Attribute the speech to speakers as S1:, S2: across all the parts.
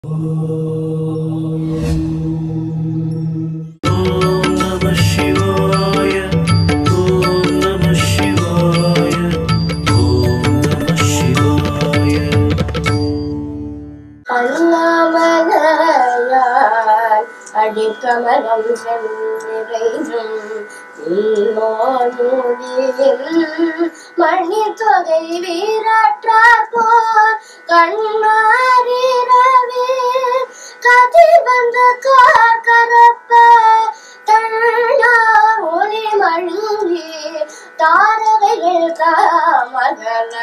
S1: ஓம் நம சிவாய ஓம் நம சிவாய ஓம் நம சிவாய
S2: அண்ணாமலையார் அடிக்கமலம் சென்றிறைந்தும் மணி தொகை வீராற்றார் போர் கண்ணாரிரவே கதி வந்த கார் கரப்ப தன்னார் ஒளி மழுங்கி தாரகைகள் தாமகல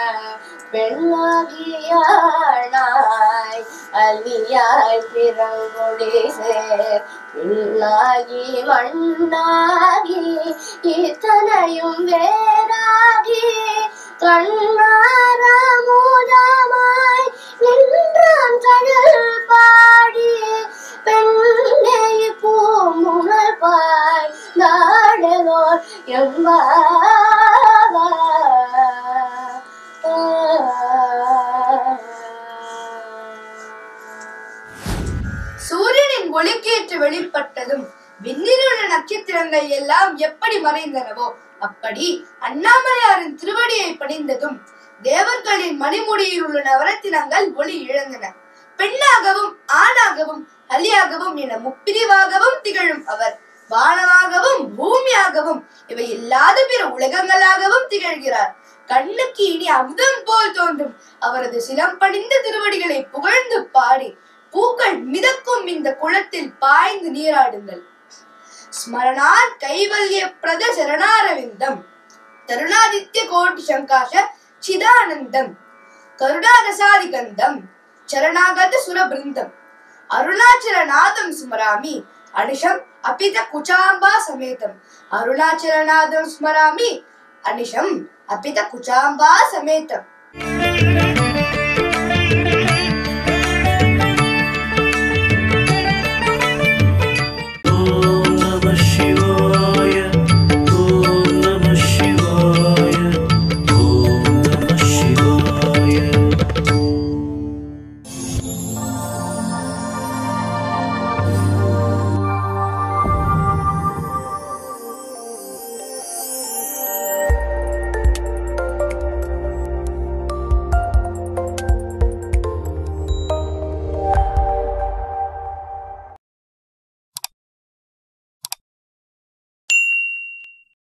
S2: பெண்ணாகியானாய் அல்வியாய் பிறங்கொடி சேர் பின்னாகி மண்ணாகி இத்தனையும் வேறாகி கண்ணாரமுதமாய் நின்றான் கடல் பாடி பெண்ணை பூமுனல் பாய் நாடலோர்
S3: சூரியனின் ஒளிக்கேற்று வெளிப்பட்டதும் விண்ணிலுள்ள நட்சத்திரங்கள் எல்லாம் எப்படி மறைந்தனவோ அப்படி அண்ணாமலையாரின் திருவடியை பணிந்ததும் தேவர்களின் மணிமுடியில் உள்ள நவரத்தினங்கள் ஒளி இழந்தன பெண்ணாகவும் ஆணாகவும் அலியாகவும் என முப்பிரிவாகவும் திகழும் அவர் வானமாகவும் பூமியாகவும் இவை இல்லாத பிற உலகங்களாகவும் திகழ்கிறார் கண்ணுக்கு இனி அமுதம் போல் தோன்றும் அவரது சிலம்பணிந்த திருவடிகளை புகழ்ந்து பாடி பூக்கள் மிதக்கும் இந்த குளத்தில் பாய்ந்து நீராடுங்கள் ஸ்மரணாத் கைவல்ய பிரத சரணாரவிந்தம் தருணாதித்ய கோட்டி சங்காஷ சிதானந்தம் கருணாரசாதிகந்தம் சரணாகத சுரபிருந்தம் அருணாச்சலநாதம் ஸ்மராமி அனிஷம் அபித குச்சாம்பா சமேதம் அருணாச்சலநாதம் ஸ்மராமி அனிஷம் அபித குச்சாம்பா சமேதம்